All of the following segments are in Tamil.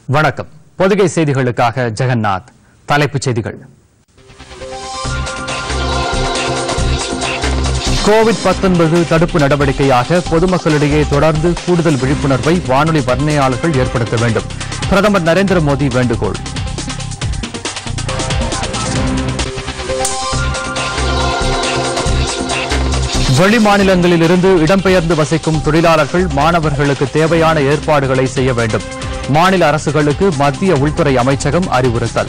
வணக்கம் பொதிகை செய்திகளுக்காக ஜெகநாத் தலைப்புச் செய்திகள் கோவிட் 19 தடுப்பு நடவடிக்கையாக பொதுமக்களிடையே தொடர்ந்து கூடுதல் விழிப்புணர்வை வானொலி வர்ணையாளர்கள் ஏற்படுத்த வேண்டும் பிரதமர் நரேந்திர மோடி வேண்டுகோள் வெளி மாநிலங்களிலிருந்து இடம்பெயர்ந்து வசிக்கும் தொழிலாளர்கள் மாணவர்களுக்கு தேவையான ஏற்பாடுகளை செய்ய வேண்டும் மாநில அரசுகளுக்கு மத்திய உள்துறை அமைச்சகம் அறிவுறுத்தல்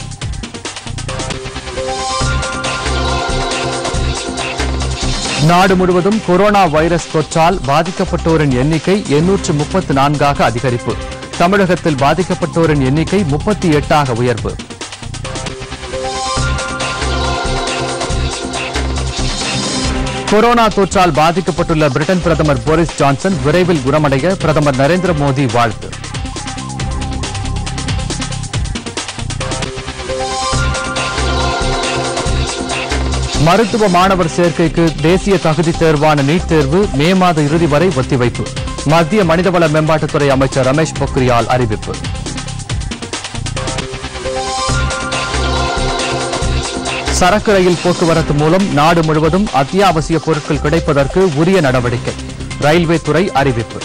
நாடு முழுவதும் கொரோனா வைரஸ் தொற்றால் பாதிக்கப்பட்டோரின் எண்ணிக்கை எண்ணூற்று முப்பத்து நான்காக அதிகரிப்பு தமிழகத்தில் பாதிக்கப்பட்டோரின் எண்ணிக்கை முப்பத்தி எட்டாக உயர்வு கொரோனா தொற்றால் பாதிக்கப்பட்டுள்ள பிரிட்டன் பிரதமர் போரிஸ் ஜான்சன் விரைவில் குணமடைய பிரதமர் நரேந்திர மோடி வாழ்த்து மருத்துவ மாணவர் சேர்க்கைக்கு தேசிய தகுதி தேர்வான நீட் தேர்வு மே மாத இறுதி வரை ஒத்திவைப்பு மத்திய மனிதவள மேம்பாட்டுத்துறை அமைச்சர் ரமேஷ் பொக்ரியால் அறிவிப்பு சரக்கு ரயில் போக்குவரத்து மூலம் நாடு முழுவதும் அத்தியாவசிய பொருட்கள் கிடைப்பதற்கு உரிய நடவடிக்கை ரயில்வே துறை அறிவிப்பு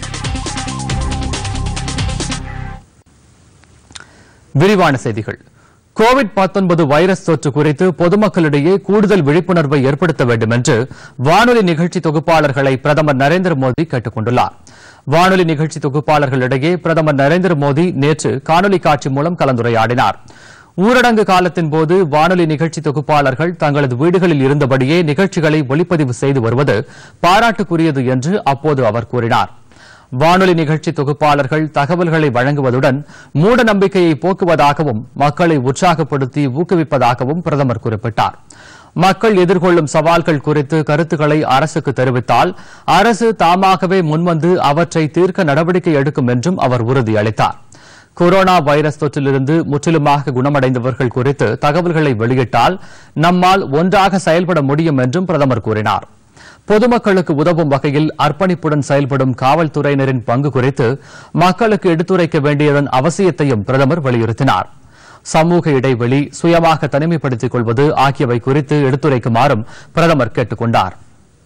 விரிவான செய்திகள் கோவிட் 19 வைரஸ் தொற்று குறித்து பொதுமக்களிடையே கூடுதல் விழிப்புணர்வை ஏற்படுத்த வேண்டும் என்று வானொலி நிகழ்ச்சி தொகுப்பாளர்களை பிரதமர் நரேந்திர மோடி கேட்டுக் கொண்டுள்ளார் வானொலி நிகழ்ச்சி தொகுப்பாளர்களிடையே பிரதமர் நரேந்திர மோடி நேற்று காணொலி காட்சி மூலம் கலந்துரையாடினார் ஊரடங்கு காலத்தின் போது வானொலி நிகழ்ச்சி தொகுப்பாளர்கள் தங்களது வீடுகளில் இருந்தபடியே நிகழ்ச்சிகளை ஒளிப்பதிவு செய்து வருவது பாராட்டுக்குரியது என்று அப்போது அவர் கூறினார் வானொலி நிகழ்ச்சி தொகுப்பாளர்கள் தகவல்களை வழங்குவதுடன் மூட நம்பிக்கையை போக்குவதாகவும் மக்களை உற்சாகப்படுத்தி ஊக்குவிப்பதாகவும் பிரதமர் குறிப்பிட்டார் மக்கள் எதிர்கொள்ளும் சவால்கள் குறித்து கருத்துக்களை அரசுக்கு தெரிவித்தால் அரசு தாமாகவே முன்வந்து அவற்றை தீர்க்க நடவடிக்கை எடுக்கும் என்றும் அவர் உறுதியளித்தார் கொரோனா வைரஸ் தொற்றிலிருந்து முற்றிலுமாக குணமடைந்தவர்கள் குறித்து தகவல்களை வெளியிட்டால் நம்மால் ஒன்றாக செயல்பட முடியும் என்றும் பிரதமர் கூறினார் பொதுமக்களுக்கு உதவும் வகையில் அர்ப்பணிப்புடன் செயல்படும் காவல்துறையினரின் பங்கு குறித்து மக்களுக்கு எடுத்துரைக்க வேண்டியதன் அவசியத்தையும் பிரதமர் வலியுறுத்தினார் சமூக இடைவெளி சுயமாக தனிமைப்படுத்திக் கொள்வது ஆகியவை குறித்து எடுத்துரைக்குமாறும் பிரதமர் கேட்டுக் கொண்டார்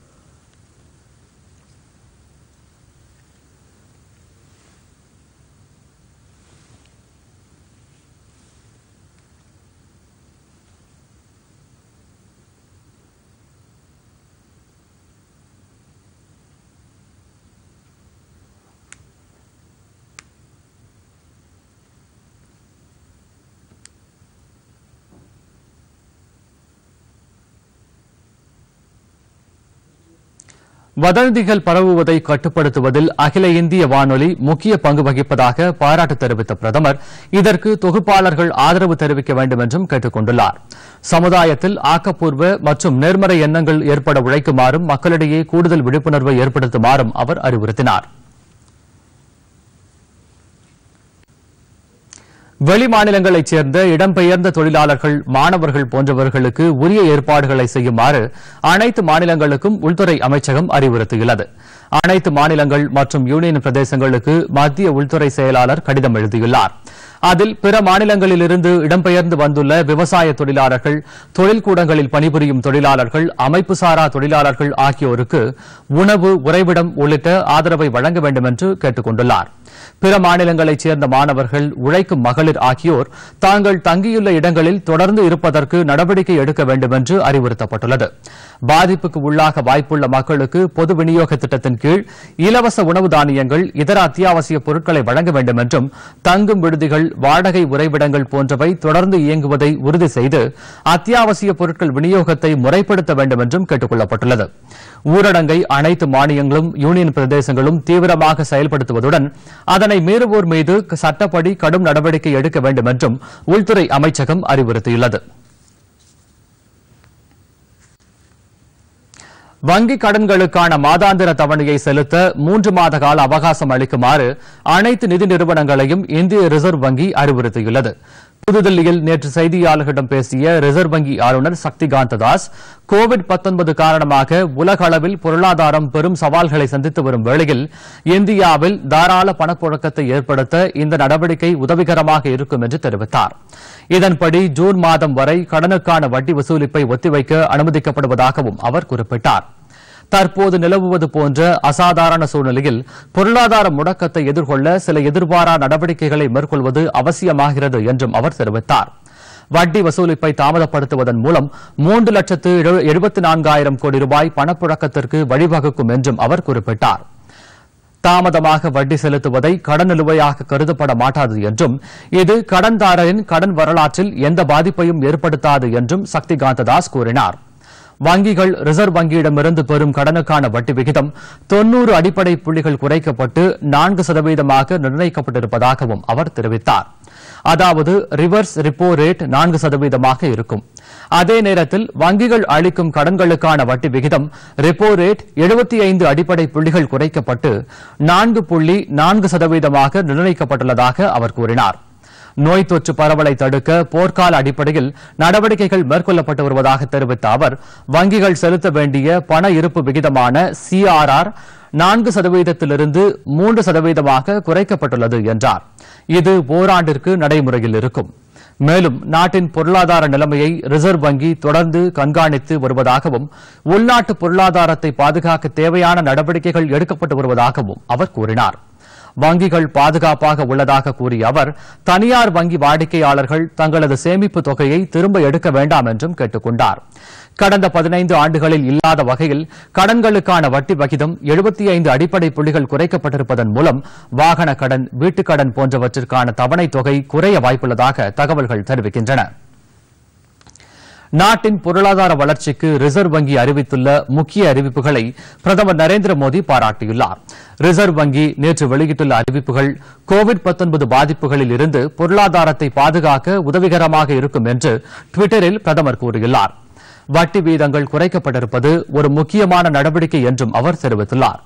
வதந்திகள் பரவுவதை கட்டுப்படுத்துவதில் அகில இந்திய வானொலி முக்கிய பங்கு வகிப்பதாக பாராட்டு தெரிவித்த பிரதமர் இதற்கு தொகுப்பாளர்கள் ஆதரவு தெரிவிக்க வேண்டும் என்றும் கேட்டுக் கொண்டுள்ளார் சமுதாயத்தில் ஆக்கப்பூர்வ மற்றும் நேர்மறை எண்ணங்கள் ஏற்பட உழைக்குமாறும் மக்களிடையே கூடுதல் விழிப்புணர்வை ஏற்படுத்துமாறும் அவர் அறிவுறுத்தினார் வெளி மாநிலங்களைச் சேர்ந்த இடம்பெயர்ந்த தொழிலாளர்கள் மாணவர்கள் போன்றவர்களுக்கு உரிய ஏற்பாடுகளை செய்யுமாறு அனைத்து மாநிலங்களுக்கும் உள்துறை அமைச்சகம் அறிவுறுத்தியுள்ளது அனைத்து மாநிலங்கள் மற்றும் யூனியன் பிரதேசங்களுக்கு மத்திய உள்துறை செயலாளர் கடிதம் எழுதியுள்ளார் அதில் பிற மாநிலங்களிலிருந்து இடம்பெயர்ந்து வந்துள்ள விவசாய தொழிலாளர்கள் தொழில்கூடங்களில் பணிபுரியும் தொழிலாளர்கள் அமைப்புசாரா தொழிலாளர்கள் ஆகியோருக்கு உணவு உறைவிடம் உள்ளிட்ட ஆதரவை வழங்க வேண்டும் என்று கேட்டுக் கொண்டுள்ளார் பிற மாநிலங்களைச் சேர்ந்த மாணவர்கள் உழைக்கும் மகளிர் ஆகியோர் தாங்கள் தங்கியுள்ள இடங்களில் தொடர்ந்து இருப்பதற்கு நடவடிக்கை எடுக்க வேண்டும் என்று அறிவுறுத்தப்பட்டுள்ளது பாதிப்புக்கு உள்ளாக வாய்ப்புள்ள மக்களுக்கு பொது விநியோக திட்டத்தின் கீழ் இலவச உணவு தானியங்கள் இதர அத்தியாவசிய பொருட்களை வழங்க வேண்டும் என்றும் தங்கும் விடுதிகள் வாடகை உறைவிடங்கள் போன்றவை தொடர்ந்து இயங்குவதை உறுதி செய்து அத்தியாவசிய பொருட்கள் விநியோகத்தை முறைப்படுத்த வேண்டும் என்றும் கேட்டுக் கொள்ளப்பட்டுள்ளது ஊரடங்கை அனைத்து மாநிலங்களும் யூனியன் பிரதேசங்களும் தீவிரமாக செயல்படுத்துவதுடன் அதனை மீறுவோர் மீது சட்டப்படி கடும் நடவடிக்கை எடுக்க வேண்டும் என்றும் உள்துறை அமைச்சகம் அறிவுறுத்தியுள்ளது வங்கிக் கடன்களுக்கான மாதாந்திர தவணையை செலுத்த மூன்று மாத கால அவகாசம் அளிக்குமாறு அனைத்து நிதி நிறுவனங்களையும் இந்திய ரிசர்வ் வங்கி அறிவுறுத்தியுள்ளது புதுதில்லியில் நேற்று செய்தியாளர்களிடம் பேசிய ரிசர்வ் வங்கி ஆளுநர் சக்திகாந்த தாஸ் கோவிட் 19 காரணமாக உலக அளவில் பொருளாதாரம் பெரும் சவால்களை சந்தித்து வரும் வேளையில் இந்தியாவில் தாராள பணப்புழக்கத்தை ஏற்படுத்த இந்த நடவடிக்கை உதவிகரமாக இருக்கும் என்று தெரிவித்தார் இதன்படி ஜூன் மாதம் வரை கடனுக்கான வட்டி வசூலிப்பை ஒத்திவைக்க அனுமதிக்கப்படுவதாகவும் அவர் குறிப்பிட்டார் தற்போது நிலவுவது போன்ற அசாதாரண சூழ்நிலையில் பொருளாதார முடக்கத்தை எதிர்கொள்ள சில எதிர்பாரா நடவடிக்கைகளை மேற்கொள்வது அவசியமாகிறது என்றும் அவர் தெரிவித்தார் வட்டி வசூலிப்பை தாமதப்படுத்துவதன் மூலம் மூன்று லட்சத்து எழுபத்தி நான்காயிரம் கோடி ரூபாய் பணப்புழக்கத்திற்கு வழிவகுக்கும் என்றும் அவர் குறிப்பிட்டார் தாமதமாக வட்டி செலுத்துவதை கடன் நிலுவையாக கருதப்பட மாட்டாது என்றும் இது கடன்தாரரின் கடன் வரலாற்றில் எந்த பாதிப்பையும் ஏற்படுத்தாது என்றும் சக்திகாந்த தாஸ் கூறினார் வங்கிகள் ரிசர்வ் வங்கியிடமிருந்து பெறும் கடனுக்கான வட்டி விகிதம் தொன்னூறு அடிப்படை புள்ளிகள் குறைக்கப்பட்டு நான்கு சதவீதமாக நிர்ணயிக்கப்பட்டிருப்பதாகவும் அவர் தெரிவித்தார் அதாவது ரிவர்ஸ் ரிப்போ ரேட் நான்கு சதவீதமாக இருக்கும் அதே நேரத்தில் வங்கிகள் அளிக்கும் கடன்களுக்கான வட்டி விகிதம் ரெப்போ ரேட் எழுபத்தி ஐந்து அடிப்படை புள்ளிகள் குறைக்கப்பட்டு நான்கு புள்ளி நான்கு சதவீதமாக நிர்ணயிக்கப்பட்டுள்ளதாக அவர் கூறினார் நோய் தொற்று பரவலை தடுக்க போர்க்கால அடிப்படையில் நடவடிக்கைகள் மேற்கொள்ளப்பட்டு வருவதாக தெரிவித்த அவர் வங்கிகள் செலுத்த வேண்டிய பண இருப்பு விகிதமான சிஆர்ஆர் நான்கு சதவீதத்திலிருந்து மூன்று சதவீதமாக குறைக்கப்பட்டுள்ளது என்றார் இது ஓராண்டிற்கு நடைமுறையில் இருக்கும் மேலும் நாட்டின் பொருளாதார நிலைமையை ரிசர்வ் வங்கி தொடர்ந்து கண்காணித்து வருவதாகவும் உள்நாட்டு பொருளாதாரத்தை பாதுகாக்க தேவையான நடவடிக்கைகள் எடுக்கப்பட்டு வருவதாகவும் அவர் கூறினார் வங்கிகள் பாதுகாப்பாக உள்ளதாக கூறிய அவர் தனியார் வங்கி வாடிக்கையாளர்கள் தங்களது சேமிப்பு தொகையை திரும்ப எடுக்க வேண்டாம் என்றும் கேட்டுக் கொண்டார் கடந்த பதினைந்து ஆண்டுகளில் இல்லாத வகையில் கடன்களுக்கான வட்டி வகிதம் எழுபத்தி ஐந்து அடிப்படை புள்ளிகள் குறைக்கப்பட்டிருப்பதன் மூலம் வாகன கடன் வீட்டுக் கடன் போன்றவற்றிற்கான தவணைத் தொகை குறைய வாய்ப்புள்ளதாக தகவல்கள் தெரிவிக்கின்றன நாட்டின் பொருளாதார வளர்ச்சிக்கு ரிசர்வ் வங்கி அறிவித்துள்ள முக்கிய அறிவிப்புகளை பிரதமர் நரேந்திர மோடி பாராட்டியுள்ளார் ரிசர்வ் வங்கி நேற்று வெளியிட்டுள்ள அறிவிப்புகள் கோவிட் பாதிப்புகளில் இருந்து பொருளாதாரத்தை பாதுகாக்க உதவிகரமாக இருக்கும் என்று டுவிட்டரில் பிரதமர் கூறியுள்ளார் வட்டி வீதங்கள் குறைக்கப்பட்டிருப்பது ஒரு முக்கியமான நடவடிக்கை என்றும் அவர் தெரிவித்துள்ளார்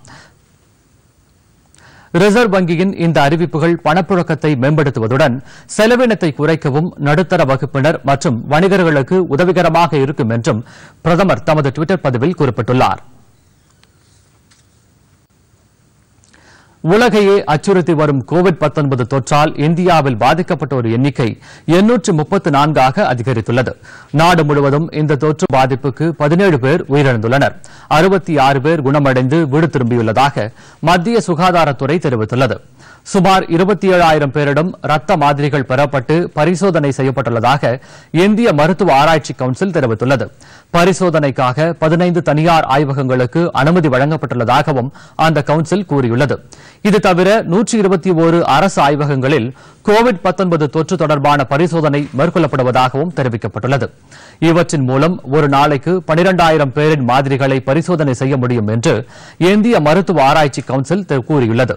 ரிசர்வ் வங்கியின் இந்த அறிவிப்புகள் பணப்புழக்கத்தை மேம்படுத்துவதுடன் செலவினத்தை குறைக்கவும் நடுத்தர வகுப்பினர் மற்றும் வணிகர்களுக்கு உதவிகரமாக இருக்கும் என்றும் பிரதமர் தமது டுவிட்டர் பதிவில் குறிப்பிட்டுள்ளார் உலகையே அச்சுறுத்தி வரும் கோவிட் தொற்றால் இந்தியாவில் பாதிக்கப்பட்டோர் எண்ணிக்கை எண்ணூற்று முப்பத்து நான்காக அதிகரித்துள்ளது நாடு முழுவதும் இந்த தொற்று பாதிப்புக்கு பதினேழு பேர் உயிரிழந்துள்ளனர் அறுபத்தி ஆறு பேர் குணமடைந்து வீடு திரும்பியுள்ளதாக மத்திய சுகாதாரத்துறை தெரிவித்துள்ளது சுமார் இருபத்தி ஏழாயிரம் பேரிடம் ரத்த மாதிரிகள் பெறப்பட்டு பரிசோதனை செய்யப்பட்டுள்ளதாக இந்திய மருத்துவ ஆராய்ச்சி கவுன்சில் தெரிவித்துள்ளது பரிசோதனைக்காக பதினைந்து தனியார் ஆய்வகங்களுக்கு அனுமதி வழங்கப்பட்டுள்ளதாகவும் அந்த கவுன்சில் கூறியுள்ளது இது தவிர நூற்றி இருபத்தி ஒரு அரசு ஆய்வகங்களில் கோவிட் தொற்று தொடர்பான பரிசோதனை மேற்கொள்ளப்படுவதாகவும் தெரிவிக்கப்பட்டுள்ளது இவற்றின் மூலம் ஒரு நாளைக்கு பனிரெண்டாயிரம் பேரின் மாதிரிகளை பரிசோதனை செய்ய முடியும் என்று இந்திய மருத்துவ ஆராய்ச்சி கவுன்சில் கூறியுள்ளது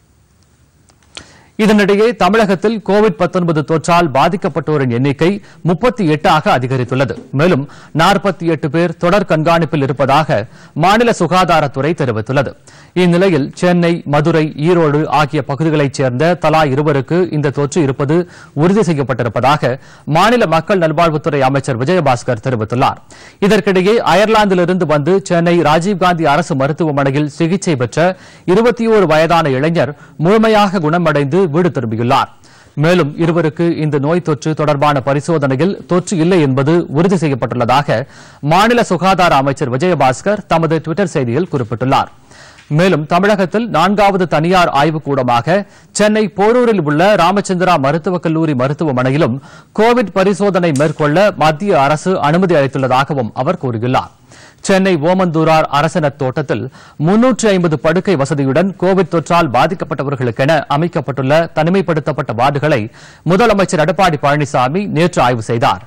இதனிடையே தமிழகத்தில் கோவிட் தொற்றால் பாதிக்கப்பட்டோரின் எண்ணிக்கை முப்பத்தி எட்டாக அதிகரித்துள்ளது மேலும் நாற்பத்தி எட்டு பேர் தொடர் கண்காணிப்பில் இருப்பதாக மாநில சுகாதாரத்துறை தெரிவித்துள்ளது இந்நிலையில் சென்னை மதுரை ஈரோடு ஆகிய பகுதிகளைச் சேர்ந்த தலா இருவருக்கு இந்த தொற்று இருப்பது உறுதி செய்யப்பட்டிருப்பதாக மாநில மக்கள் நல்வாழ்வுத்துறை அமைச்சர் விஜயபாஸ்கர் தெரிவித்துள்ளார் இதற்கிடையே அயர்லாந்திலிருந்து வந்து சென்னை ராஜீவ்காந்தி அரசு மருத்துவமனையில் சிகிச்சை பெற்ற இருபத்தி ஓரு வயதான இளைஞர் முழுமையாக குணமடைந்து வீடு திரும்பியுள்ளார் மேலும் இருவருக்கு இந்த நோய் தொற்று தொடர்பான பரிசோதனையில் தொற்று இல்லை என்பது உறுதி செய்யப்பட்டுள்ளதாக மாநில சுகாதார அமைச்சர் விஜயபாஸ்கர் தமது டுவிட்டர் செய்தியில் குறிப்பிட்டுள்ளார் மேலும் தமிழகத்தில் நான்காவது தனியார் ஆய்வுக்கூடமாக சென்னை போரூரில் உள்ள ராமச்சந்திரா மருத்துவக் கல்லூரி மருத்துவமனையிலும் கோவிட் பரிசோதனை மேற்கொள்ள மத்திய அரசு அனுமதி அளித்துள்ளதாகவும் அவர் கூறியுள்ளார் சென்னை ஓமந்தூரார் அரசனர் தோட்டத்தில் முன்னூற்று ஐம்பது படுக்கை வசதியுடன் கோவிட் தொற்றால் பாதிக்கப்பட்டவர்களுக்கென அமைக்கப்பட்டுள்ள தனிமைப்படுத்தப்பட்ட வார்டுகளை முதலமைச்சர் எடப்பாடி பழனிசாமி நேற்று ஆய்வு செய்தார்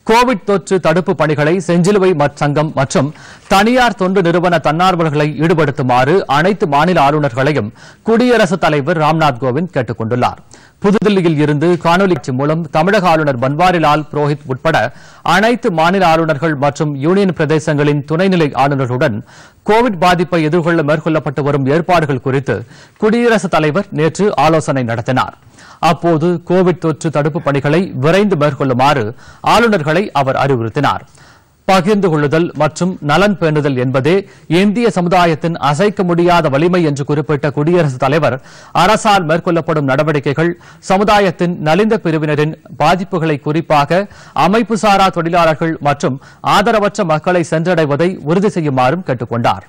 கோவிட் தொற்று தடுப்பு பணிகளை செஞ்சிலுவை மற் சங்கம் மற்றும் தனியார் தொண்டு நிறுவன தன்னார்வலர்களை ஈடுபடுத்துமாறு அனைத்து மாநில ஆளுநர்களையும் குடியரசுத் தலைவர் ராம்நாத் கோவிந்த் கேட்டுக் கொண்டுள்ளார் புதுதில்லியில் இருந்து காணொலி காட்சி மூலம் தமிழக ஆளுநர் பன்வாரிலால் புரோஹித் உட்பட அனைத்து மாநில ஆளுநர்கள் மற்றும் யூனியன் பிரதேசங்களின் துணைநிலை ஆளுநர்களுடன் கோவிட் பாதிப்பை எதிர்கொள்ள மேற்கொள்ளப்பட்டு வரும் ஏற்பாடுகள் குறித்து குடியரசுத் தலைவர் நேற்று ஆலோசனை நடத்தினார் அப்போது கோவிட் தொற்று தடுப்பு பணிகளை விரைந்து மேற்கொள்ளுமாறு ஆளுநர்களை அவர் அறிவுறுத்தினார் பகிர்ந்து கொள்ளுதல் மற்றும் நலன் பேணுதல் என்பதே இந்திய சமுதாயத்தின் அசைக்க முடியாத வலிமை என்று குறிப்பிட்ட குடியரசுத் தலைவர் அரசால் மேற்கொள்ளப்படும் நடவடிக்கைகள் சமுதாயத்தின் நலிந்த பிரிவினரின் பாதிப்புகளை குறிப்பாக அமைப்புசாரா தொழிலாளர்கள் மற்றும் ஆதரவற்ற மக்களை சென்றடைவதை உறுதி செய்யுமாறும் கேட்டுக் கொண்டார்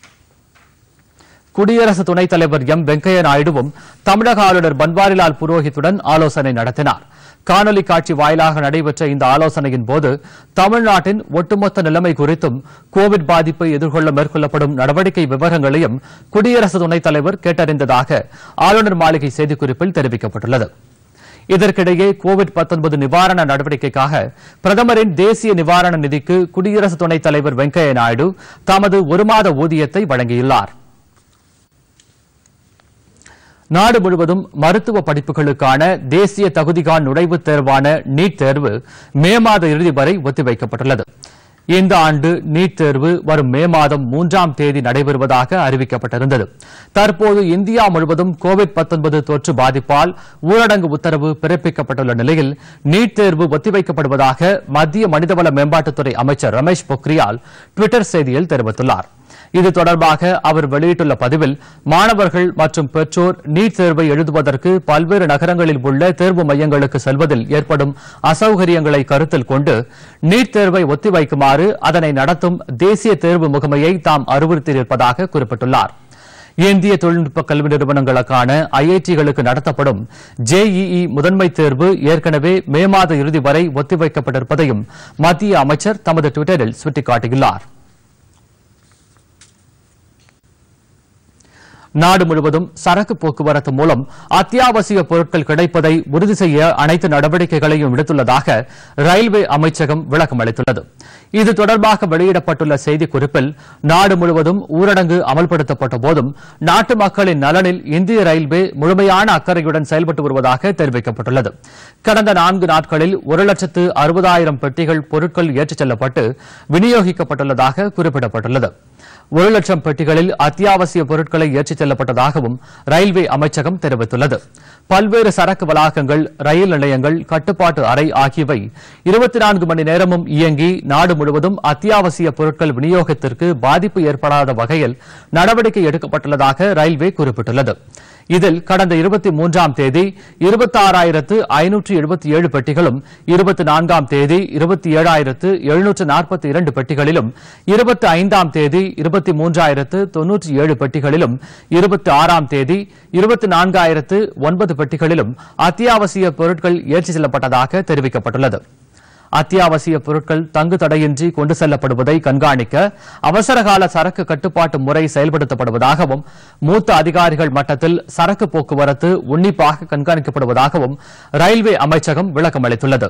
குடியரசு துணைத் தலைவர் எம் வெங்கையா நாயுடுவும் தமிழக ஆளுநர் பன்வாரிலால் புரோஹித்துடன் ஆலோசனை நடத்தினார் காணொலி காட்சி வாயிலாக நடைபெற்ற இந்த ஆலோசனையின் போது தமிழ்நாட்டின் ஒட்டுமொத்த நிலைமை குறித்தும் கோவிட் பாதிப்பை எதிர்கொள்ள மேற்கொள்ளப்படும் நடவடிக்கை விவரங்களையும் குடியரசு துணைத் தலைவர் கேட்டறிந்ததாக ஆளுநர் மாளிகை செய்திக்குறிப்பில் தெரிவிக்கப்பட்டுள்ளது இதற்கிடையே கோவிட் 19 நிவாரண நடவடிக்கைக்காக பிரதமரின் தேசிய நிவாரண நிதிக்கு குடியரசு துணைத் தலைவர் வெங்கையா நாயுடு தமது ஒரு மாத ஊதியத்தை வழங்கியுள்ளார் நாடு முழுவதும் மருத்துவ படிப்புகளுக்கான தேசிய தகுதிகான் நுழைவுத் தேர்வான நீட் தேர்வு மே மாத இறுதி வரை ஒத்திவைக்கப்பட்டுள்ளது இந்த ஆண்டு நீட் தேர்வு வரும் மே மாதம் மூன்றாம் தேதி நடைபெறுவதாக அறிவிக்கப்பட்டிருந்தது தற்போது இந்தியா முழுவதும் கோவிட் 19 தொற்று பாதிப்பால் ஊரடங்கு உத்தரவு பிறப்பிக்கப்பட்டுள்ள நிலையில் நீட் தேர்வு ஒத்திவைக்கப்படுவதாக மத்திய மனிதவள மேம்பாட்டுத்துறை அமைச்சர் ரமேஷ் பொக்ரியால் டுவிட்டர் செய்தியில் தெரிவித்துள்ளார் இது தொடர்பாக அவர் வெளியிட்டுள்ள பதிவில் மாணவர்கள் மற்றும் பெற்றோர் நீட் தேர்வை எழுதுவதற்கு பல்வேறு நகரங்களில் உள்ள தேர்வு மையங்களுக்கு செல்வதில் ஏற்படும் அசௌகரியங்களை கருத்தில் கொண்டு நீட் தேர்வை ஒத்திவைக்குமாறு அதனை நடத்தும் தேசிய தேர்வு முகமையை தாம் அறிவுறுத்தியிருப்பதாக குறிப்பிட்டுள்ளார் இந்திய தொழில்நுட்ப கல்வி நிறுவனங்களுக்கான ஐஐடிகளுக்கு நடத்தப்படும் ஜேஇஇ முதன்மை தேர்வு ஏற்கனவே மே மாத இறுதி வரை ஒத்திவைக்கப்பட்டிருப்பதையும் மத்திய அமைச்சர் தமது டுவிட்டரில் சுட்டிக்காட்டியுள்ளார் நாடு முழுவதும் சரக்கு போக்குவரத்து மூலம் அத்தியாவசிய பொருட்கள் கிடைப்பதை உறுதி செய்ய அனைத்து நடவடிக்கைகளையும் எடுத்துள்ளதாக ரயில்வே அமைச்சகம் விளக்கம் அளித்துள்ளது இது தொடர்பாக வெளியிடப்பட்டுள்ள செய்திக்குறிப்பில் நாடு முழுவதும் ஊரடங்கு அமல்படுத்தப்பட்ட போதும் நாட்டு மக்களின் நலனில் இந்திய ரயில்வே முழுமையான அக்கறையுடன் செயல்பட்டு வருவதாக தெரிவிக்கப்பட்டுள்ளது கடந்த நான்கு நாட்களில் ஒரு லட்சத்து அறுபதாயிரம் பெட்டிகள் பொருட்கள் ஏற்றிச் செல்லப்பட்டு விநியோகிக்கப்பட்டுள்ளதாக குறிப்பிடப்பட்டுள்ளது ஒரு லட்சம் பெட்டிகளில் அத்தியாவசிய பொருட்களை ஏற்றிச் செல்லப்பட்டதாகவும் ரயில்வே அமைச்சகம் தெரிவித்துள்ளது பல்வேறு சரக்கு வளாகங்கள் ரயில் நிலையங்கள் கட்டுப்பாட்டு அறை ஆகியவை இருபத்தி நான்கு மணி நேரமும் இயங்கி நாடு முழுவதும் அத்தியாவசிய பொருட்கள் விநியோகத்திற்கு பாதிப்பு ஏற்படாத வகையில் நடவடிக்கை எடுக்கப்பட்டுள்ளதாக ரயில்வே குறிப்பிட்டுள்ளது இதில் கடந்த இருபத்தி மூன்றாம் தேதி இருபத்தாறாயிரத்து ஐநூற்று எழுபத்தி ஏழு பெட்டிகளும் இருபத்தி நான்காம் தேதி இருபத்தி ஏழாயிரத்து எழுநூற்று நாற்பத்தி இரண்டு பெட்டிகளிலும் இருபத்தி ஐந்தாம் தேதி இருபத்தி மூன்றாயிரத்து தொன்னூற்றி ஏழு பெட்டிகளிலும் இருபத்தி ஆறாம் தேதி இருபத்தி நான்காயிரத்து ஒன்பது பெட்டிகளிலும் அத்தியாவசிய பொருட்கள் ஏற்றிச் செல்லப்பட்டதாக தெரிவிக்கப்பட்டுள்ளது அத்தியாவசிய பொருட்கள் தங்கு தடையின்றி கொண்டு செல்லப்படுவதை கண்காணிக்க அவசரகால சரக்கு கட்டுப்பாட்டு முறை செயல்படுத்தப்படுவதாகவும் மூத்த அதிகாரிகள் மட்டத்தில் சரக்கு போக்குவரத்து உன்னிப்பாக கண்காணிக்கப்படுவதாகவும் ரயில்வே அமைச்சகம் விளக்கம் அளித்துள்ளது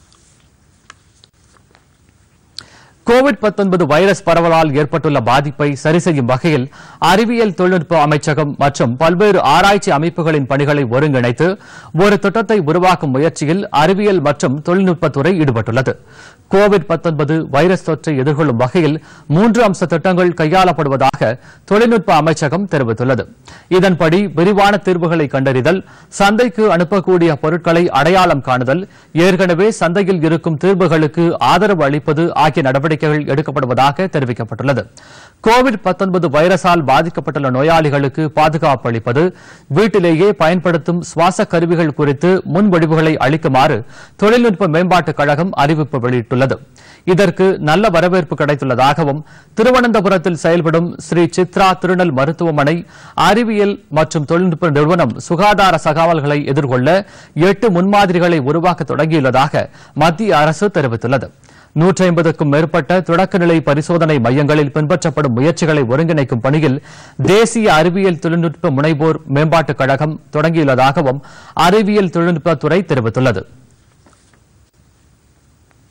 கோவிட் 19 வைரஸ் பரவலால் ஏற்பட்டுள்ள பாதிப்பை சரி செய்யும் வகையில் அறிவியல் தொழில்நுட்ப அமைச்சகம் மற்றும் பல்வேறு ஆராய்ச்சி அமைப்புகளின் பணிகளை ஒருங்கிணைத்து ஒரு திட்டத்தை உருவாக்கும் முயற்சியில் அறிவியல் மற்றும் தொழில்நுட்பத்துறை ஈடுபட்டுள்ளது கோவிட் 19 வைரஸ் தொற்றை எதிர்கொள்ளும் வகையில் மூன்று அம்ச திட்டங்கள் கையாளப்படுவதாக தொழில்நுட்ப அமைச்சகம் தெரிவித்துள்ளது இதன்படி விரிவான தீர்வுகளை கண்டறிதல் சந்தைக்கு அனுப்பக்கூடிய பொருட்களை அடையாளம் காணுதல் ஏற்கனவே சந்தையில் இருக்கும் தீர்வுகளுக்கு ஆதரவு அளிப்பது ஆகிய நடவடிக்கைகள் எடுக்கப்படுவதாக தெரிவிக்கப்பட்டுள்ளது கோவிட் 19 வைரஸால் பாதிக்கப்பட்டுள்ள நோயாளிகளுக்கு பாதுகாப்பு அளிப்பது வீட்டிலேயே பயன்படுத்தும் சுவாச கருவிகள் குறித்து முன்வடிவுகளை அளிக்குமாறு தொழில்நுட்ப மேம்பாட்டுக் கழகம் அறிவிப்பு வெளியிட்டுள்ளது இதற்கு நல்ல வரவேற்பு கிடைத்துள்ளதாகவும் திருவனந்தபுரத்தில் செயல்படும் ஸ்ரீ சித்ரா திருநெல் மருத்துவமனை அறிவியல் மற்றும் தொழில்நுட்ப நிறுவனம் சுகாதார சகாவல்களை எதிர்கொள்ள எட்டு முன்மாதிரிகளை உருவாக்க தொடங்கியுள்ளதாக மத்திய அரசு தெரிவித்துள்ளது நூற்றி ஐம்பதுக்கும் மேற்பட்ட தொடக்கநிலை பரிசோதனை மையங்களில் பின்பற்றப்படும் முயற்சிகளை ஒருங்கிணைக்கும் பணியில் தேசிய அறிவியல் தொழில்நுட்ப முனைவோர் மேம்பாட்டுக் கழகம் தொடங்கியுள்ளதாகவும் அறிவியல் தொழில்நுட்பத்துறை தெரிவித்துள்ளது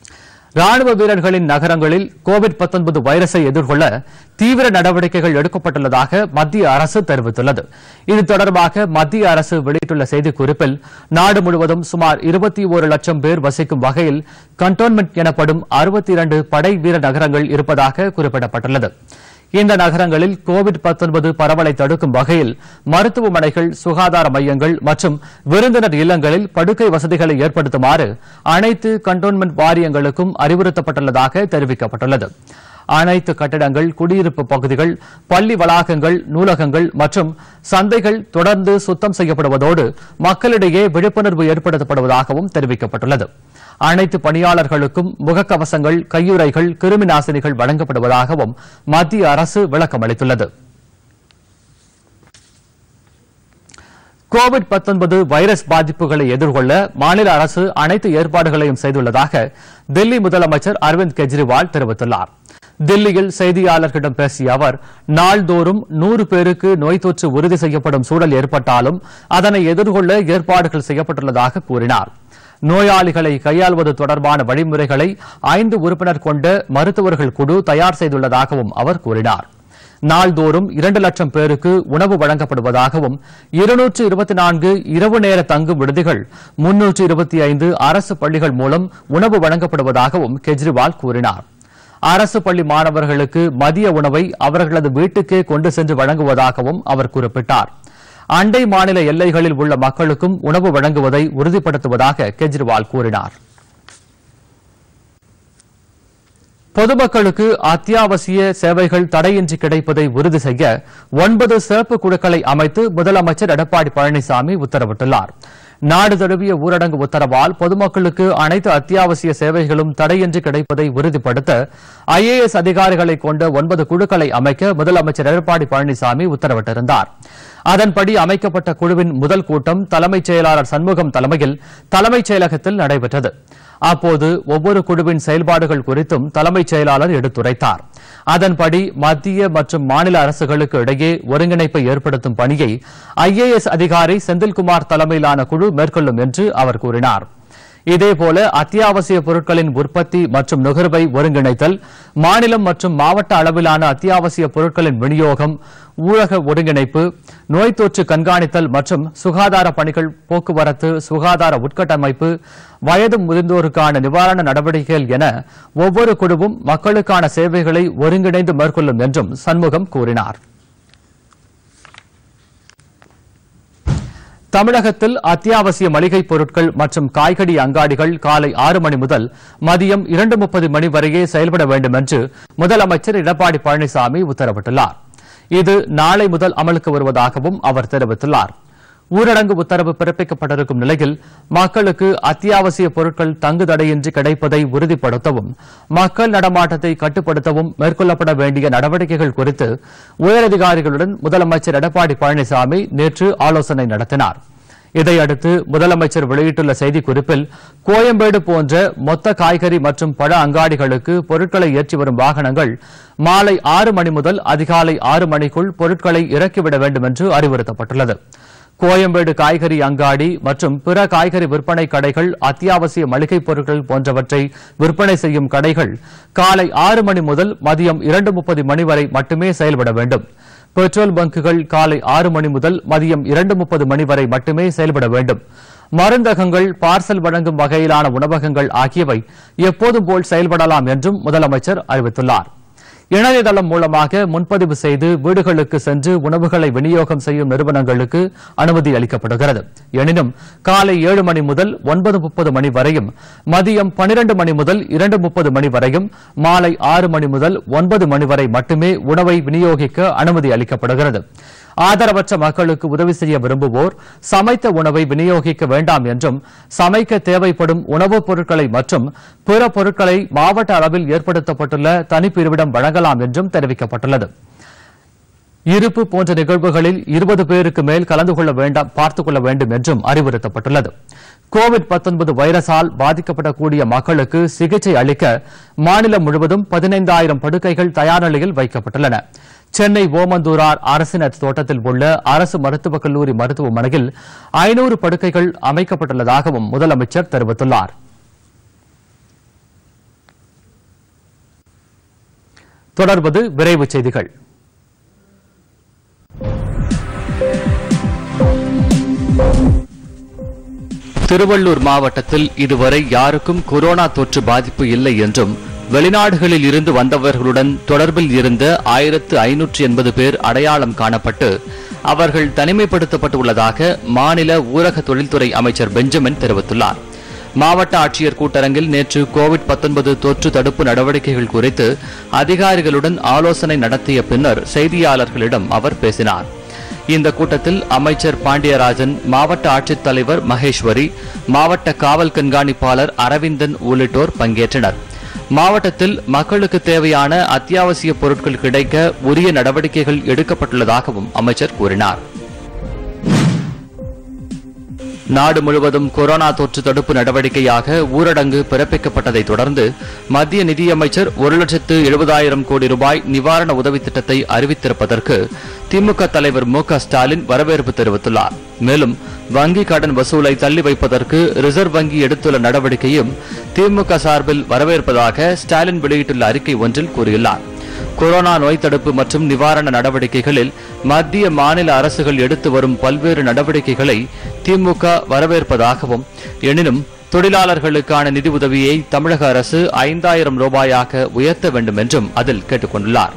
ராணுவ வீரர்களின் நகரங்களில் கோவிட் 19 வைரஸை எதிர்கொள்ள தீவிர நடவடிக்கைகள் எடுக்கப்பட்டுள்ளதாக மத்திய அரசு தெரிவித்துள்ளது இது தொடர்பாக மத்திய அரசு வெளியிட்டுள்ள செய்திக்குறிப்பில் நாடு முழுவதும் சுமார் இருபத்தி ஒரு லட்சம் பேர் வசிக்கும் வகையில் கண்டோன்மெண்ட் எனப்படும் அறுபத்தி இரண்டு படை வீர நகரங்கள் இருப்பதாக குறிப்பிடப்பட்டுள்ளது இந்த நகரங்களில் கோவிட் 19 பரவலை தடுக்கும் வகையில் மருத்துவமனைகள் சுகாதார மையங்கள் மற்றும் விருந்தினர் இல்லங்களில் படுக்கை வசதிகளை ஏற்படுத்துமாறு அனைத்து கண்டோன்மெண்ட் வாரியங்களுக்கும் அறிவுறுத்தப்பட்டுள்ளதாக தெரிவிக்கப்பட்டுள்ளது அனைத்து கட்டிடங்கள் குடியிருப்பு பகுதிகள் பள்ளி வளாகங்கள் நூலகங்கள் மற்றும் சந்தைகள் தொடர்ந்து சுத்தம் செய்யப்படுவதோடு மக்களிடையே விழிப்புணர்வு ஏற்படுத்தப்படுவதாகவும் தெரிவிக்கப்பட்டுள்ளது அனைத்து பணியாளர்களுக்கும் முகக்கவசங்கள் கையுறைகள் கிருமி நாசினிகள் வழங்கப்படுவதாகவும் மத்திய அரசு விளக்கம் அளித்துள்ளது கோவிட் 19 வைரஸ் பாதிப்புகளை எதிர்கொள்ள மாநில அரசு அனைத்து ஏற்பாடுகளையும் செய்துள்ளதாக தில்லி முதலமைச்சர் அரவிந்த் கெஜ்ரிவால் தெரிவித்துள்ளார் தில்லியில் செய்தியாளர்களிடம் பேசிய அவர் நாள்தோறும் நூறு பேருக்கு நோய் தொற்று உறுதி செய்யப்படும் சூழல் ஏற்பட்டாலும் அதனை எதிர்கொள்ள ஏற்பாடுகள் செய்யப்பட்டுள்ளதாக கூறினார் நோயாளிகளை கையாள்வது தொடர்பான வழிமுறைகளை ஐந்து உறுப்பினர் கொண்ட மருத்துவர்கள் குழு தயார் செய்துள்ளதாகவும் அவர் கூறினார் நாள்தோறும் இரண்டு லட்சம் பேருக்கு உணவு வழங்கப்படுவதாகவும் இருநூற்று இருபத்தி நான்கு இரவு நேர தங்கும் விடுதிகள் முன்னூற்று இருபத்தி ஐந்து அரசு பள்ளிகள் மூலம் உணவு வழங்கப்படுவதாகவும் கெஜ்ரிவால் கூறினார் அரசு பள்ளி மாணவர்களுக்கு மதிய உணவை அவர்களது வீட்டுக்கே கொண்டு சென்று வழங்குவதாகவும் அவர் குறிப்பிட்டார் அண்டை மாநில எல்லைகளில் உள்ள மக்களுக்கும் உணவு வழங்குவதை உறுதிப்படுத்துவதாக கெஜ்ரிவால் கூறினார் பொதுமக்களுக்கு அத்தியாவசிய சேவைகள் தடையின்றி கிடைப்பதை உறுதி செய்ய ஒன்பது சிறப்பு குழுக்களை அமைத்து முதலமைச்சர் எடப்பாடி பழனிசாமி உத்தரவிட்டுள்ளார் நாடு தழுவிய ஊரடங்கு உத்தரவால் பொதுமக்களுக்கு அனைத்து அத்தியாவசிய சேவைகளும் தடையின்றி கிடைப்பதை உறுதிப்படுத்த ஐஏஎஸ் அதிகாரிகளை கொண்ட ஒன்பது குழுக்களை அமைக்க முதலமைச்சர் எடப்பாடி பழனிசாமி உத்தரவிட்டிருந்தார் அதன்படி அமைக்கப்பட்ட குழுவின் முதல் கூட்டம் தலைமைச் செயலாளர் சண்முகம் தலைமையில் தலைமைச் செயலகத்தில் நடைபெற்றது அப்போது ஒவ்வொரு குழுவின் செயல்பாடுகள் குறித்தும் தலைமைச் செயலாளர் எடுத்துரைத்தார் அதன்படி மத்திய மற்றும் மாநில அரசுகளுக்கு இடையே ஒருங்கிணைப்பை ஏற்படுத்தும் பணியை ஐஏஎஸ் அதிகாரி செந்தில்குமார் தலைமையிலான குழு மேற்கொள்ளும் என்று அவர் கூறினார் இதேபோல அத்தியாவசிய பொருட்களின் உற்பத்தி மற்றும் நுகர்வை ஒருங்கிணைத்தல் மாநிலம் மற்றும் மாவட்ட அளவிலான அத்தியாவசிய பொருட்களின் விநியோகம் ஊரக ஒருங்கிணைப்பு நோய் தொற்று கண்காணித்தல் மற்றும் சுகாதார பணிகள் போக்குவரத்து சுகாதார உட்கட்டமைப்பு வயது முதிர்ந்தோருக்கான நிவாரண நடவடிக்கைகள் என ஒவ்வொரு குழுவும் மக்களுக்கான சேவைகளை ஒருங்கிணைந்து மேற்கொள்ளும் என்றும் சண்முகம் கூறினார் தமிழகத்தில் அத்தியாவசிய மளிகைப் பொருட்கள் மற்றும் காய்கறி அங்காடிகள் காலை ஆறு மணி முதல் மதியம் இரண்டு முப்பது மணி வரையே செயல்பட வேண்டும் என்று முதலமைச்சர் எடப்பாடி பழனிசாமி உத்தரவிட்டுள்ளார் இது நாளை முதல் அமலுக்கு வருவதாகவும் அவர் தெரிவித்துள்ளார் ஊரடங்கு உத்தரவு பிறப்பிக்கப்பட்டிருக்கும் நிலையில் மக்களுக்கு அத்தியாவசிய பொருட்கள் தங்கு தடையின்றி கிடைப்பதை உறுதிப்படுத்தவும் மக்கள் நடமாட்டத்தை கட்டுப்படுத்தவும் மேற்கொள்ளப்பட வேண்டிய நடவடிக்கைகள் குறித்து உயரதிகாரிகளுடன் முதலமைச்சர் எடப்பாடி பழனிசாமி நேற்று ஆலோசனை நடத்தினார் இதையடுத்து முதலமைச்சர் வெளியிட்டுள்ள செய்திக்குறிப்பில் கோயம்பேடு போன்ற மொத்த காய்கறி மற்றும் பழ அங்காடிகளுக்கு பொருட்களை ஏற்றி வரும் வாகனங்கள் மாலை ஆறு மணி முதல் அதிகாலை ஆறு மணிக்குள் பொருட்களை இறக்கிவிட வேண்டும் என்று அறிவுறுத்தப்பட்டுள்ளது கோயம்பேடு காய்கறி அங்காடி மற்றும் பிற காய்கறி விற்பனை கடைகள் அத்தியாவசிய மளிகைப் பொருட்கள் போன்றவற்றை விற்பனை செய்யும் கடைகள் காலை ஆறு மணி முதல் மதியம் இரண்டு முப்பது மணி வரை மட்டுமே செயல்பட வேண்டும் பெட்ரோல் பங்குகள் காலை ஆறு மணி முதல் மதியம் இரண்டு முப்பது மணி வரை மட்டுமே செயல்பட வேண்டும் மருந்தகங்கள் பார்சல் வழங்கும் வகையிலான உணவகங்கள் ஆகியவை எப்போதும் போல் செயல்படலாம் என்றும் முதலமைச்சர் அறிவித்துள்ளார் இணையதளம் மூலமாக முன்பதிவு செய்து வீடுகளுக்கு சென்று உணவுகளை விநியோகம் செய்யும் நிறுவனங்களுக்கு அனுமதி அளிக்கப்படுகிறது எனினும் காலை ஏழு மணி முதல் ஒன்பது முப்பது மணி வரையும் மதியம் பனிரண்டு மணி முதல் இரண்டு முப்பது மணி வரையும் மாலை ஆறு மணி முதல் ஒன்பது மணி வரை மட்டுமே உணவை விநியோகிக்க அனுமதி அளிக்கப்படுகிறது ஆதரவற்ற மக்களுக்கு உதவி செய்ய விரும்புவோர் சமைத்த உணவை விநியோகிக்க வேண்டாம் என்றும் சமைக்க தேவைப்படும் உணவுப் பொருட்களை மற்றும் பிற பொருட்களை மாவட்ட அளவில் ஏற்படுத்தப்பட்டுள்ள தனிப்பிரிவிடம் வழங்கலாம் என்றும் தெரிவிக்கப்பட்டுள்ளது இருப்பு போன்ற நிகழ்வுகளில் இருபது பேருக்கு மேல் கலந்து கொள்ள வேண்டாம் பார்த்துக் கொள்ள வேண்டும் என்றும் அறிவுறுத்தப்பட்டுள்ளது கோவிட் 19 வைரஸால் பாதிக்கப்படக்கூடிய மக்களுக்கு சிகிச்சை அளிக்க மாநிலம் முழுவதும் பதினைந்தாயிரம் படுக்கைகள் தயார் நிலையில் வைக்கப்பட்டுள்ளன சென்னை ஓமந்தூரார் அரசினர் தோட்டத்தில் உள்ள அரசு மருத்துவக் கல்லூரி மருத்துவமனையில் ஐநூறு படுக்கைகள் அமைக்கப்பட்டுள்ளதாகவும் முதலமைச்சர் தெரிவித்துள்ளார் தொடர்வது விரைவுச் செய்திகள் திருவள்ளூர் மாவட்டத்தில் இதுவரை யாருக்கும் கொரோனா தொற்று பாதிப்பு இல்லை என்றும் வெளிநாடுகளில் இருந்து வந்தவர்களுடன் தொடர்பில் இருந்த ஆயிரத்து ஐநூற்று எண்பது பேர் அடையாளம் காணப்பட்டு அவர்கள் தனிமைப்படுத்தப்பட்டுள்ளதாக மாநில ஊரக தொழில்துறை அமைச்சர் பெஞ்சமின் தெரிவித்துள்ளார் மாவட்ட ஆட்சியர் கூட்டரங்கில் நேற்று கோவிட் 19 தொற்று தடுப்பு நடவடிக்கைகள் குறித்து அதிகாரிகளுடன் ஆலோசனை நடத்திய பின்னர் செய்தியாளர்களிடம் அவர் பேசினார் இந்த கூட்டத்தில் அமைச்சர் பாண்டியராஜன் மாவட்ட ஆட்சித்தலைவர் மகேஸ்வரி மாவட்ட காவல் கண்காணிப்பாளர் அரவிந்தன் உள்ளிட்டோர் பங்கேற்றனர் மாவட்டத்தில் மக்களுக்கு தேவையான அத்தியாவசிய பொருட்கள் கிடைக்க உரிய நடவடிக்கைகள் எடுக்கப்பட்டுள்ளதாகவும் அமைச்சர் கூறினார் நாடு முழுவதும் கொரோனா தொற்று தடுப்பு நடவடிக்கையாக ஊரடங்கு பிறப்பிக்கப்பட்டதை தொடர்ந்து மத்திய நிதியமைச்சர் ஒரு லட்சத்து எழுபதாயிரம் கோடி ரூபாய் நிவாரண உதவி திட்டத்தை அறிவித்திருப்பதற்கு திமுக தலைவர் மு க ஸ்டாலின் வரவேற்பு தெரிவித்துள்ளார் மேலும் வங்கி கடன் வசூலை தள்ளி வைப்பதற்கு ரிசர்வ் வங்கி எடுத்துள்ள நடவடிக்கையும் திமுக சார்பில் வரவேற்பதாக ஸ்டாலின் வெளியிட்டுள்ள அறிக்கை ஒன்றில் கூறியுள்ளார் கொரோனா நோய் தடுப்பு மற்றும் நிவாரண நடவடிக்கைகளில் மத்திய மாநில அரசுகள் எடுத்து வரும் பல்வேறு நடவடிக்கைகளை திமுக வரவேற்பதாகவும் எனினும் தொழிலாளர்களுக்கான நிதி உதவியை தமிழக அரசு ஐந்தாயிரம் ரூபாயாக உயர்த்த வேண்டும் என்றும் அதில் கேட்டுக் கொண்டுள்ளார்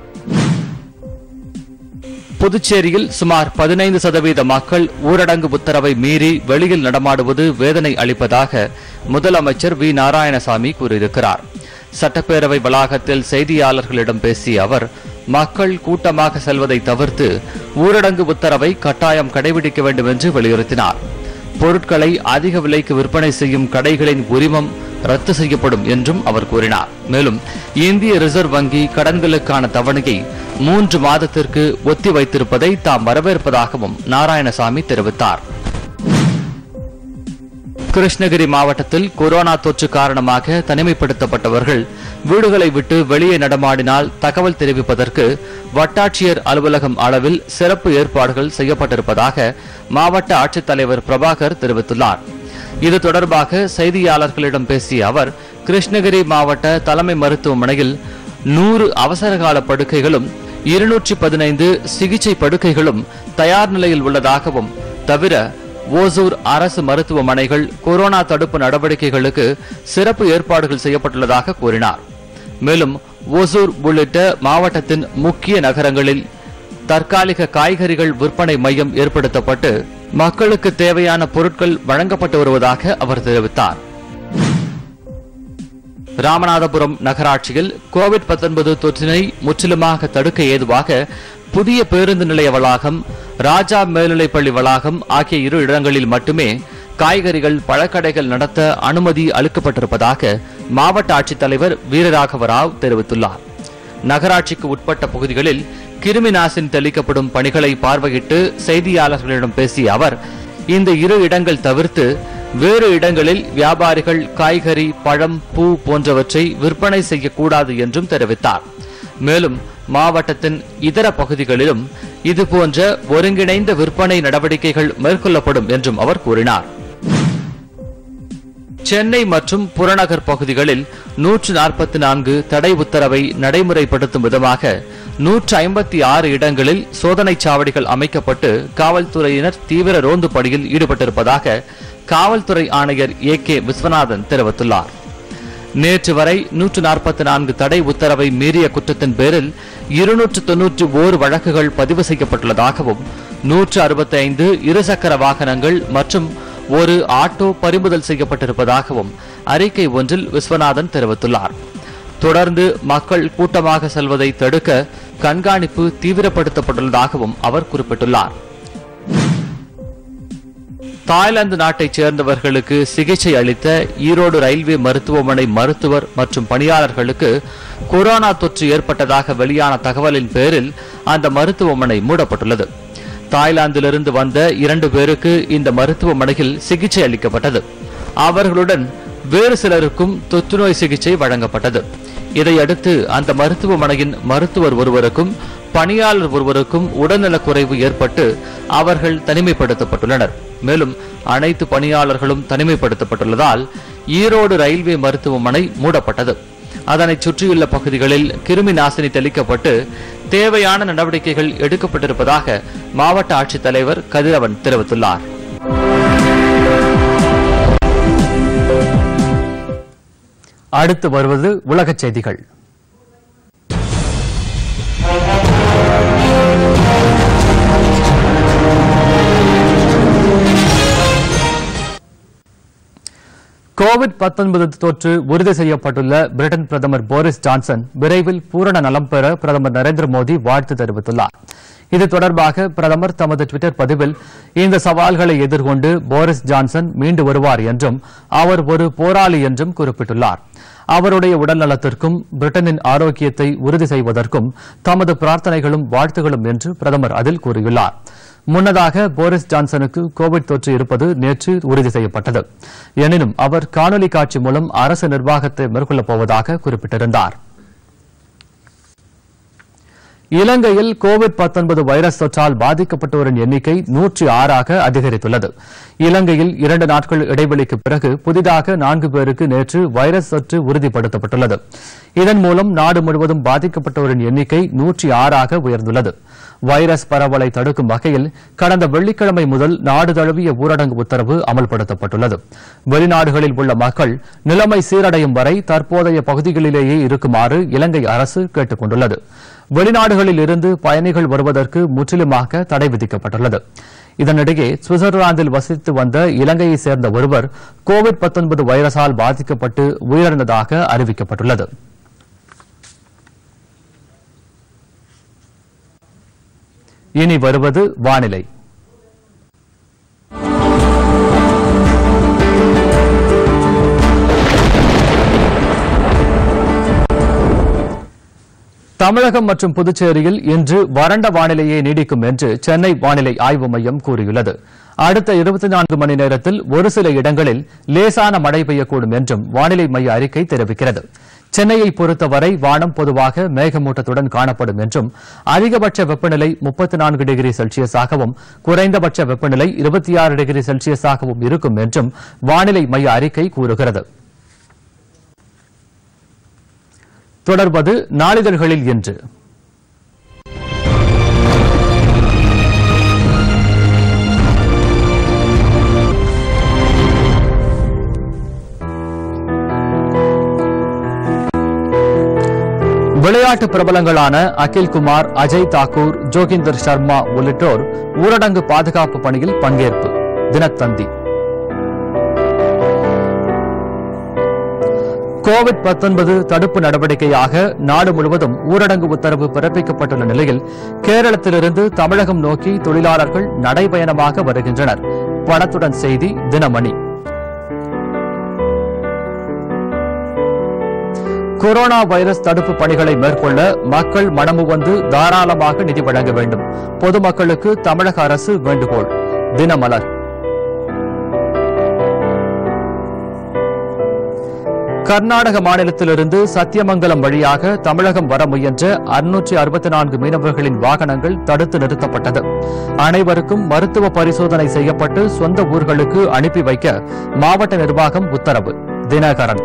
புதுச்சேரியில் சுமார் பதினைந்து சதவீத மக்கள் ஊரடங்கு உத்தரவை மீறி வெளியில் நடமாடுவது வேதனை அளிப்பதாக முதலமைச்சர் வி நாராயணசாமி கூறியிருக்கிறார் சட்டப்பேரவை வளாகத்தில் செய்தியாளர்களிடம் பேசிய அவர் மக்கள் கூட்டமாக செல்வதை தவிர்த்து ஊரடங்கு உத்தரவை கட்டாயம் கடைபிடிக்க வேண்டும் என்று வலியுறுத்தினார் பொருட்களை அதிக விலைக்கு விற்பனை செய்யும் கடைகளின் உரிமம் ரத்து செய்யப்படும் என்றும் அவர் கூறினார் மேலும் இந்திய ரிசர்வ் வங்கி கடன்களுக்கான தவணையை மூன்று மாதத்திற்கு ஒத்தி வைத்திருப்பதை தாம் வரவேற்பதாகவும் நாராயணசாமி தெரிவித்தார் கிருஷ்ணகிரி மாவட்டத்தில் கொரோனா தொற்று காரணமாக தனிமைப்படுத்தப்பட்டவர்கள் வீடுகளை விட்டு வெளியே நடமாடினால் தகவல் தெரிவிப்பதற்கு வட்டாட்சியர் அலுவலகம் அளவில் சிறப்பு ஏற்பாடுகள் செய்யப்பட்டிருப்பதாக மாவட்ட ஆட்சித்தலைவர் பிரபாகர் தெரிவித்துள்ளார் இது தொடர்பாக செய்தியாளர்களிடம் பேசிய அவர் கிருஷ்ணகிரி மாவட்ட தலைமை மருத்துவமனையில் நூறு அவசரகால படுக்கைகளும் இருநூற்றி பதினைந்து சிகிச்சை படுக்கைகளும் தயார் நிலையில் உள்ளதாகவும் தவிர ஓசூர் அரசு மருத்துவமனைகள் கொரோனா தடுப்பு நடவடிக்கைகளுக்கு சிறப்பு ஏற்பாடுகள் செய்யப்பட்டுள்ளதாக கூறினார் மேலும் ஓசூர் உள்ளிட்ட மாவட்டத்தின் முக்கிய நகரங்களில் தற்காலிக காய்கறிகள் விற்பனை மையம் ஏற்படுத்தப்பட்டு மக்களுக்கு தேவையான பொருட்கள் வழங்கப்பட்டு வருவதாக அவர் தெரிவித்தார் ராமநாதபுரம் நகராட்சியில் கோவிட் 19 தொற்றினை முற்றிலுமாக தடுக்க ஏதுவாக புதிய பேருந்து நிலைய வளாகம் ராஜா மேல்நிலைப்பள்ளி வளாகம் ஆகிய இரு இடங்களில் மட்டுமே காய்கறிகள் பழக்கடைகள் நடத்த அனுமதி அளிக்கப்பட்டிருப்பதாக மாவட்ட ஆட்சித்தலைவர் வீரராகவ ராவ் தெரிவித்துள்ளார் நகராட்சிக்கு உட்பட்ட பகுதிகளில் கிருமி நாசினி தெளிக்கப்படும் பணிகளை பார்வையிட்டு செய்தியாளர்களிடம் பேசிய அவர் இந்த இரு இடங்கள் தவிர்த்து வேறு இடங்களில் வியாபாரிகள் காய்கறி பழம் பூ போன்றவற்றை விற்பனை செய்யக்கூடாது என்றும் தெரிவித்தார் மேலும் மாவட்டத்தின் இதர பகுதிகளிலும் இதுபோன்ற ஒருங்கிணைந்த விற்பனை நடவடிக்கைகள் மேற்கொள்ளப்படும் என்றும் அவர் கூறினார் சென்னை மற்றும் புறநகர் பகுதிகளில் நூற்று நாற்பத்தி நான்கு தடை உத்தரவை நடைமுறைப்படுத்தும் விதமாக நூற்று ஐம்பத்தி ஆறு இடங்களில் சோதனைச் சாவடிகள் அமைக்கப்பட்டு காவல்துறையினர் தீவிர ரோந்து பணியில் ஈடுபட்டிருப்பதாக காவல்துறை ஆணையர் ஏ கே விஸ்வநாதன் தெரிவித்துள்ளார் நேற்று வரை நூற்று நாற்பத்தி நான்கு தடை உத்தரவை மீறிய குற்றத்தின் பேரில் இருநூற்று தொன்னூற்றி ஓரு வழக்குகள் பதிவு செய்யப்பட்டுள்ளதாகவும் நூற்று அறுபத்தி ஐந்து இருசக்கர வாகனங்கள் மற்றும் ஒரு ஆட்டோ பறிமுதல் செய்யப்பட்டிருப்பதாகவும் அறிக்கை ஒன்றில் விஸ்வநாதன் தெரிவித்துள்ளார் தொடர்ந்து மக்கள் கூட்டமாக செல்வதை தடுக்க கண்காணிப்பு தீவிரப்படுத்தப்பட்டுள்ளதாகவும் அவர் குறிப்பிட்டுள்ளார் தாய்லாந்து நாட்டைச் சேர்ந்தவர்களுக்கு சிகிச்சை அளித்த ஈரோடு ரயில்வே மருத்துவமனை மருத்துவர் மற்றும் பணியாளர்களுக்கு கொரோனா தொற்று ஏற்பட்டதாக வெளியான தகவலின் பேரில் அந்த மருத்துவமனை மூடப்பட்டுள்ளது தாய்லாந்திலிருந்து வந்த இரண்டு பேருக்கு இந்த மருத்துவமனையில் சிகிச்சை அளிக்கப்பட்டது அவர்களுடன் வேறு சிலருக்கும் தொற்றுநோய் சிகிச்சை வழங்கப்பட்டது இதையடுத்து அந்த மருத்துவமனையின் மருத்துவர் ஒருவருக்கும் பணியாளர் ஒருவருக்கும் உடல்நலக்குறைவு ஏற்பட்டு அவர்கள் தனிமைப்படுத்தப்பட்டுள்ளனர் மேலும் அனைத்து பணியாளர்களும் தனிமைப்படுத்தப்பட்டுள்ளதால் ஈரோடு ரயில்வே மருத்துவமனை மூடப்பட்டது அதனைச் சுற்றியுள்ள பகுதிகளில் கிருமி நாசினி தெளிக்கப்பட்டு தேவையான நடவடிக்கைகள் எடுக்கப்பட்டிருப்பதாக மாவட்ட ஆட்சித்தலைவர் கதிரவன் தெரிவித்துள்ளார் அடுத்து வருவது உலகச் செய்திகள் கோவிட் 19 தொற்று உறுதி செய்யப்பட்டுள்ள பிரிட்டன் பிரதமர் போரிஸ் ஜான்சன் விரைவில் பூரண நலம் பெற பிரதமர் நரேந்திர மோடி வாழ்த்து தெரிவித்துள்ளார் இது தொடர்பாக பிரதமர் தமது டுவிட்டர் பதிவில் இந்த சவால்களை எதிர்கொண்டு போரிஸ் ஜான்சன் மீண்டு வருவார் என்றும் அவர் ஒரு போராளி என்றும் குறிப்பிட்டுள்ளார் அவருடைய உடல் நலத்திற்கும் பிரிட்டனின் ஆரோக்கியத்தை உறுதி செய்வதற்கும் தமது பிரார்த்தனைகளும் வாழ்த்துகளும் என்று பிரதமர் அதில் கூறியுள்ளார் முன்னதாக போரிஸ் ஜான்சனுக்கு கோவிட் தொற்று இருப்பது நேற்று உறுதி செய்யப்பட்டது எனினும் அவர் காணொலி காட்சி மூலம் அரசு நிர்வாகத்தை மேற்கொள்ளப் போவதாக குறிப்பிட்டிருந்தார் இலங்கையில் கோவிட் 19 வைரஸ் தொற்றால் பாதிக்கப்பட்டோரின் எண்ணிக்கை நூற்றி ஆறாக அதிகரித்துள்ளது இலங்கையில் இரண்டு நாட்கள் இடைவெளிக்கு பிறகு புதிதாக நான்கு பேருக்கு நேற்று வைரஸ் தொற்று உறுதிப்படுத்தப்பட்டுள்ளது இதன் மூலம் நாடு முழுவதும் பாதிக்கப்பட்டோரின் எண்ணிக்கை நூற்றி ஆறாக உயர்ந்துள்ளது வைரஸ் பரவலை தடுக்கும் வகையில் கடந்த வெள்ளிக்கிழமை முதல் நாடு தழுவிய ஊரடங்கு உத்தரவு அமல்படுத்தப்பட்டுள்ளது வெளிநாடுகளில் உள்ள மக்கள் நிலைமை சீரடையும் வரை தற்போதைய பகுதிகளிலேயே இருக்குமாறு இலங்கை அரசு கேட்டுக் கொண்டுள்ளது வெளிநாடுகளில் இருந்து பயணிகள் வருவதற்கு முற்றிலுமாக தடை விதிக்கப்பட்டுள்ளது இதனிடையே சுவிட்சர்லாந்தில் வசித்து வந்த இலங்கையைச் சேர்ந்த ஒருவர் கோவிட் 19 வைரஸால் பாதிக்கப்பட்டு உயிரிழந்ததாக அறிவிக்கப்பட்டுள்ளது இனி வருவது வானிலை தமிழகம் மற்றும் புதுச்சேரியில் இன்று வறண்ட வானிலையே நீடிக்கும் என்று சென்னை வானிலை ஆய்வு மையம் கூறியுள்ளது அடுத்த இருபத்தி நான்கு மணி நேரத்தில் ஒரு சில இடங்களில் லேசான மழை பெய்யக்கூடும் என்றும் வானிலை மைய அறிக்கை தெரிவிக்கிறது சென்னையை பொறுத்தவரை வானம் பொதுவாக மேகமூட்டத்துடன் காணப்படும் என்றும் அதிகபட்ச வெப்பநிலை முப்பத்தி நான்கு டிகிரி செல்சியஸாகவும் குறைந்தபட்ச வெப்பநிலை இருபத்தி ஆறு டிகிரி செல்சியஸாகவும் இருக்கும் என்றும் வானிலை மைய அறிக்கை கூறுகிறது தொடர்வது நாளிதழ்களில் இன்று விளையாட்டு பிரபலங்களான அகில் குமார் அஜய் தாக்கூர் ஜோகிந்தர் சர்மா உள்ளிட்டோர் ஊரடங்கு பாதுகாப்பு பணியில் பங்கேற்பு தினத்தந்தி கோவிட் 19 தடுப்பு நடவடிக்கையாக நாடு முழுவதும் ஊரடங்கு உத்தரவு பிறப்பிக்கப்பட்டுள்ள நிலையில் கேரளத்திலிருந்து தமிழகம் நோக்கி தொழிலாளர்கள் நடைபயணமாக வருகின்றனர் பணத்துடன் செய்தி தினமணி கொரோனா வைரஸ் தடுப்பு பணிகளை மேற்கொள்ள மக்கள் மனமு வந்து தாராளமாக நிதி வழங்க வேண்டும் பொதுமக்களுக்கு தமிழக அரசு வேண்டுகோள் தினமலர் கர்நாடக மாநிலத்திலிருந்து சத்தியமங்கலம் வழியாக தமிழகம் வர முயன்ற அறுநூற்றி அறுபத்தி நான்கு மீனவர்களின் வாகனங்கள் தடுத்து நிறுத்தப்பட்டது அனைவருக்கும் மருத்துவ பரிசோதனை செய்யப்பட்டு சொந்த ஊர்களுக்கு அனுப்பி வைக்க மாவட்ட நிர்வாகம் உத்தரவு தினகரன்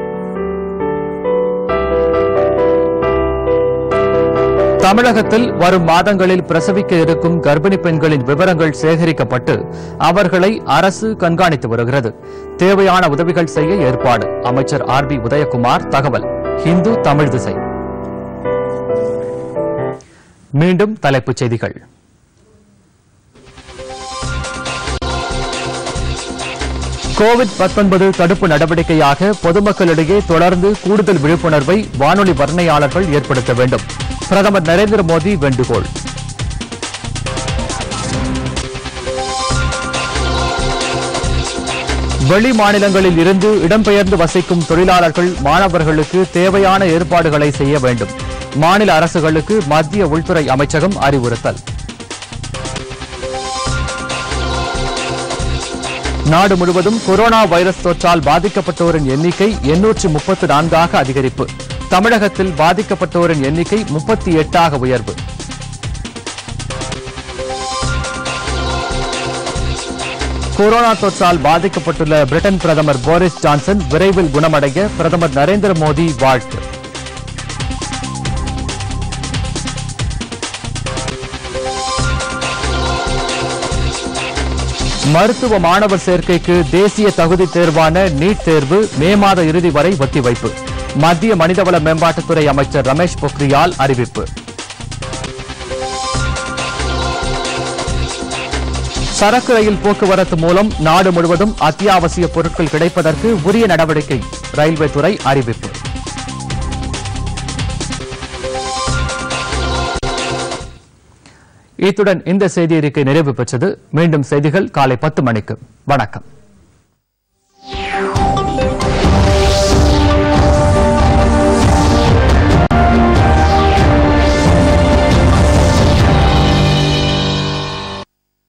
தமிழகத்தில் வரும் மாதங்களில் பிரசவிக்க இருக்கும் கர்ப்பிணி பெண்களின் விவரங்கள் சேகரிக்கப்பட்டு அவர்களை அரசு கண்காணித்து வருகிறது தேவையான உதவிகள் செய்ய ஏற்பாடு அமைச்சர் ஆர் பி உதயகுமார் தகவல் ஹிந்து தமிழ் திசை மீண்டும் தலைப்புச் செய்திகள் கோவிட் 19 தடுப்பு நடவடிக்கையாக பொதுமக்களிடையே தொடர்ந்து கூடுதல் விழிப்புணர்வை வானொலி வர்ணையாளர்கள் ஏற்படுத்த வேண்டும் பிரதமர் நரேந்திர மோடி வேண்டுகோள் வெளி மாநிலங்களில் இருந்து இடம்பெயர்ந்து வசிக்கும் தொழிலாளர்கள் மாணவர்களுக்கு தேவையான ஏற்பாடுகளை செய்ய வேண்டும் மாநில அரசுகளுக்கு மத்திய உள்துறை அமைச்சகம் அறிவுறுத்தல் நாடு முழுவதும் கொரோனா வைரஸ் தொற்றால் பாதிக்கப்பட்டோரின் எண்ணிக்கை எண்ணூற்று முப்பத்து நான்காக அதிகரிப்பு தமிழகத்தில் பாதிக்கப்பட்டோரின் எண்ணிக்கை முப்பத்தி எட்டாக உயர்வு கொரோனா தொற்றால் பாதிக்கப்பட்டுள்ள பிரிட்டன் பிரதமர் போரிஸ் ஜான்சன் விரைவில் குணமடைய பிரதமர் நரேந்திர மோடி வாழ்த்து மருத்துவ மாணவர் சேர்க்கைக்கு தேசிய தகுதி தேர்வான நீட் தேர்வு மே மாத இறுதி வரை ஒத்திவைப்பு மத்திய மனிதவள மேம்பாட்டுத்துறை அமைச்சர் ரமேஷ் பொக்ரியால் அறிவிப்பு சரக்கு ரயில் போக்குவரத்து மூலம் நாடு முழுவதும் அத்தியாவசிய பொருட்கள் கிடைப்பதற்கு உரிய நடவடிக்கை ரயில்வே துறை அறிவிப்பு இத்துடன் இந்த செய்தி அறிக்கை நிறைவு பெற்றது மீண்டும் செய்திகள் காலை பத்து மணிக்கு வணக்கம்